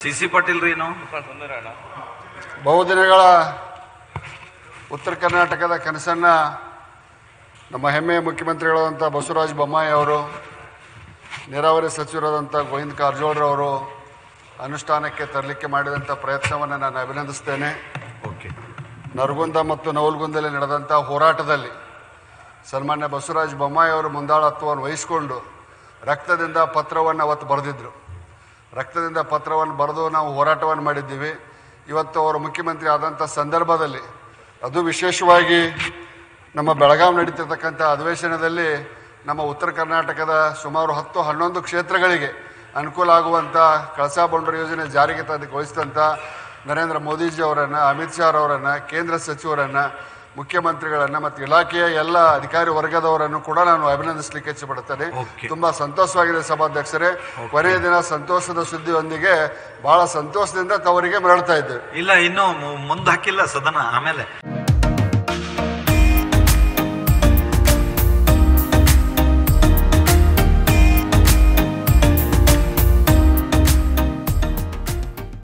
C C Patil ರೀ ನಾವು ಬಹುದಿನಗಳ ಉತ್ತರ ಕರ್ನಾಟಕದ ಕನಸನ್ನ ನಮ್ಮ ಹೆಮ್ಮೆಯ ಮುಖ್ಯಮಂತ್ರಿಗಳಾದಂಥ ಬಸವರಾಜ ಬೊಮ್ಮಾಯಿ ಅವರು ನೀರಾವರಿ ಸಚಿವರಾದಂಥ ಗೋವಿಂದ ಕಾರಜೋಳರವರು ಅನುಷ್ಠಾನಕ್ಕೆ ತರಲಿಕ್ಕೆ ಮಾಡಿದಂಥ ಪ್ರಯತ್ನವನ್ನು ನಾನು ಅಭಿನಂದಿಸ್ತೇನೆ ಓಕೆ ನರಗುಂದ ಮತ್ತು ನವಲ್ಗುಂದಲ್ಲಿ ನಡೆದಂಥ ಹೋರಾಟದಲ್ಲಿ ಸನ್ಮಾನ್ಯ ಬಸವರಾಜ ಬೊಮ್ಮಾಯಿ ಅವರು ಮುಂದಾಳತ್ವವನ್ನು ವಹಿಸಿಕೊಂಡು ರಕ್ತದಿಂದ ಪತ್ರವನ್ನು ಅವತ್ತು ಬರೆದಿದ್ರು ರಕ್ತದಿಂದ ಪತ್ರವನ್ನು ಬರೆದು ನಾವು ಹೋರಾಟವನ್ನು ಮಾಡಿದ್ದೀವಿ ಇವತ್ತು ಅವರು ಮುಖ್ಯಮಂತ್ರಿ ಆದಂಥ ಸಂದರ್ಭದಲ್ಲಿ ಅದು ವಿಶೇಷವಾಗಿ ನಮ್ಮ ಬೆಳಗಾವಿ ನಡೀತಿರ್ತಕ್ಕಂಥ ಅಧಿವೇಶನದಲ್ಲಿ ನಮ್ಮ ಉತ್ತರ ಕರ್ನಾಟಕದ ಸುಮಾರು ಹತ್ತು ಹನ್ನೊಂದು ಕ್ಷೇತ್ರಗಳಿಗೆ ಅನುಕೂಲ ಆಗುವಂಥ ಕಳಸಾ ಬಂಡೂರು ಯೋಜನೆ ಜಾರಿಗೆ ತಂದು ವಹಿಸಿದಂಥ ನರೇಂದ್ರ ಮೋದಿಜಿ ಅವರನ್ನು ಅಮಿತ್ ಶಾ ಅವರನ್ನು ಕೇಂದ್ರ ಸಚಿವರನ್ನು ಮುಖ್ಯಮಂತ್ರಿಗಳನ್ನ ಮತ್ತು ಇಲಾಖೆಯ ಎಲ್ಲ ಅಧಿಕಾರಿ ವರ್ಗದವರನ್ನು ಕೂಡ ನಾನು ಅಭಿನಂದಿಸಲಿಕ್ಕೆ ಇಚ್ಛಪಡುತ್ತೇನೆ Okay. ತುಂಬಾ ಸಂತೋಷವಾಗಿದೆ ಸಭಾಧ್ಯಕ್ಷರೇ ಕೊನೆಯ ದಿನ ಸಂತೋಷದ ಸುದ್ದಿಯೊಂದಿಗೆ ಬಹಳ ಸಂತೋಷದಿಂದ ತವರಿಗೆ ಮರಳ್ತಾ ಇದ್ದೇವೆ ಇಲ್ಲ ಇನ್ನು ಮುಂದೆ ಹಾಕಿಲ್ಲ ಸದನ ಆಮೇಲೆ